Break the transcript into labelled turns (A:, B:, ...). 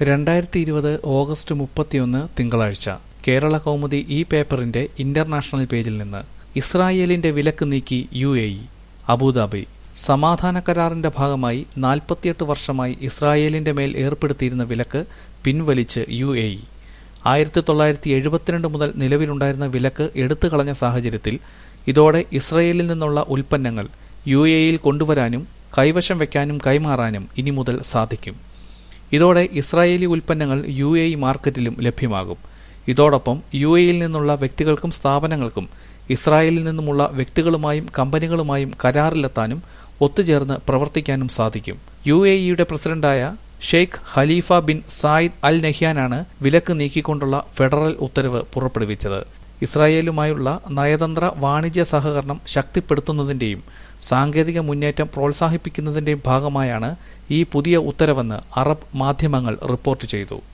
A: രണ്ടായിരത്തി ഇരുപത് ഓഗസ്റ്റ് മുപ്പത്തിയൊന്ന് തിങ്കളാഴ്ച കേരള കൗമുദി ഈ പേപ്പറിന്റെ ഇന്റർനാഷണൽ പേജിൽ നിന്ന് ഇസ്രായേലിന്റെ വിലക്ക് നീക്കി യു എ ഇ അബുദാബി സമാധാന കരാറിന്റെ ഭാഗമായി നാൽപ്പത്തിയെട്ട് വർഷമായി ഇസ്രായേലിന്റെ മേൽ ഏർപ്പെടുത്തിയിരുന്ന വിലക്ക് പിൻവലിച്ച് യു എ ഇ ആയിരത്തി തൊള്ളായിരത്തി എഴുപത്തിരണ്ട് മുതൽ നിലവിലുണ്ടായിരുന്ന വിലക്ക് എടുത്തു കളഞ്ഞ സാഹചര്യത്തിൽ ഇതോടെ ഇസ്രയേലിൽ നിന്നുള്ള ഉൽപ്പന്നങ്ങൾ യു എ ഇയിൽ കൊണ്ടുവരാനും കൈവശം വയ്ക്കാനും കൈമാറാനും ഇനി മുതൽ സാധിക്കും ഇതോടെ ഇസ്രായേലി ഉൽപ്പന്നങ്ങൾ യു എ ഇ മാർക്കറ്റിലും ലഭ്യമാകും ഇതോടൊപ്പം യു എയിൽ നിന്നുള്ള വ്യക്തികൾക്കും സ്ഥാപനങ്ങൾക്കും ഇസ്രായേലിൽ നിന്നുമുള്ള വ്യക്തികളുമായും കമ്പനികളുമായും കരാറിലെത്താനും ഒത്തുചേർന്ന് പ്രവർത്തിക്കാനും സാധിക്കും യു എ ഇയുടെ പ്രസിഡന്റായ Sheikh Khalifa bin Zayed Al നഹ്യാനാണ് വിലക്ക് നീക്കിക്കൊണ്ടുള്ള ഫെഡറൽ ഉത്തരവ് പുറപ്പെടുവിച്ചത് ഇസ്രായേലുമായുള്ള നയതന്ത്ര വാണിജ്യ സഹകരണം ശക്തിപ്പെടുത്തുന്നതിന്റെയും സാങ്കേതിക മുന്നേറ്റം പ്രോത്സാഹിപ്പിക്കുന്നതിന്റെയും ഭാഗമായാണ് ഈ പുതിയ ഉത്തരവെന്ന് അറബ് മാധ്യമങ്ങൾ റിപ്പോർട്ട് ചെയ്തു